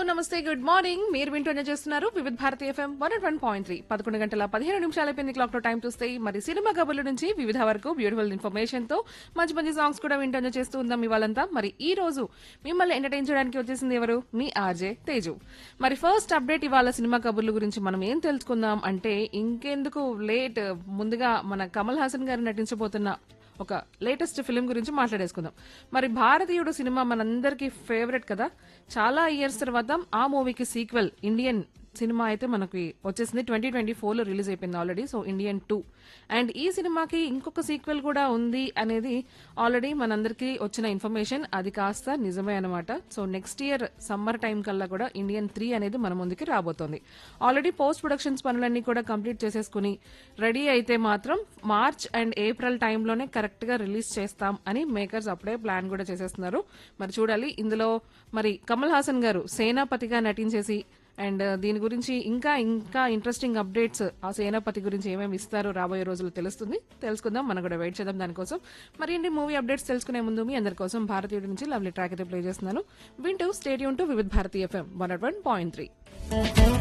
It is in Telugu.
నమస్తే గుడ్ మార్నింగ్ మీరు వింటూనే చేస్తున్నారు Vividh Bharati FM one one point three పదకొండు గంటల పదిహేను నిమిషాల అయిపోయింది క్లాక్ లో టైం చూస్తే మరి సినిమా కబుర్ల నుంచి వివిధ వరకు బ్యూటిఫుల్ ఇన్ఫర్మేషన్ తో మంచి మంచి సాంగ్స్ కూడా వింటూనే చేస్తూ ఉందాం ఇవాళంతా మరి ఈ రోజు మిమ్మల్ని ఎంటర్టైన్ చేయడానికి వచ్చేసింది ఎవరు మీ ఆర్జే తేజు మరి ఫస్ట్ అప్డేట్ ఇవాళ సినిమా కబుర్ల గురించి మనం ఏం తెలుసుకుందాం అంటే ఇంకెందుకు లేట్ ముందుగా మన కమల్ హాసన్ గారు నటించబోతున్న ఒక లేటెస్ట్ ఫిలిం గురించి మాట్లాడేసుకుందాం మరి భారతీయుడు సినిమా మనందరికీ ఫేవరెట్ కదా చాలా ఇయర్స్ తర్వాత ఆ మూవీకి సీక్వెల్ ఇండియన్ సినిమా అయితే మనకి వచ్చేసింది ట్వంటీ ట్వంటీ ఫోర్లో రిలీజ్ అయిపోయింది already so Indian two and ఈ సినిమాకి ఇంకొక సీక్వెల్ కూడా ఉంది అనేది ఆల్రెడీ మనందరికీ వచ్చిన ఇన్ఫర్మేషన్ అది కాస్త నిజమే అనమాట so next year summer time కల్లా కూడా ఇండియన్ త్రీ అనేది మన ముందుకి రాబోతోంది ఆల్రెడీ పోస్ట్ ప్రొడక్షన్స్ పనులన్నీ కూడా కంప్లీట్ చేసేసుకుని రెడీ అయితే మాత్రం మార్చ్ అండ్ ఏప్రిల్ టైంలోనే కరెక్ట్ గా రిలీజ్ చేస్తాం అని మేకర్స్ అప్పుడే ప్లాన్ కూడా చేసేస్తున్నారు మరి చూడాలి ఇందులో మరి కమల్ హాసన్ గారు సేనాపతిగా నటించేసి అండ్ దీని గురించి ఇంకా ఇంకా ఇంట్రెస్టింగ్ అప్డేట్స్ ఆ సేనాపతి గురించి ఏమేమి ఇస్తారో రాబోయే రోజుల్లో తెలుస్తుంది తెలుసుకుందాం మనం కూడా వెయిట్ చేద్దాం దానికోసం మరి ఏంటి మూవీ అప్డేట్స్ తెలుసుకునే ముందు మీ అందరి కోసం భారతీయుడి నుంచి లవ్లీ ట్రాక్ అయితే ప్లే చేస్తున్నాను వింటూ stadium to Vividh Bharati FM one one point three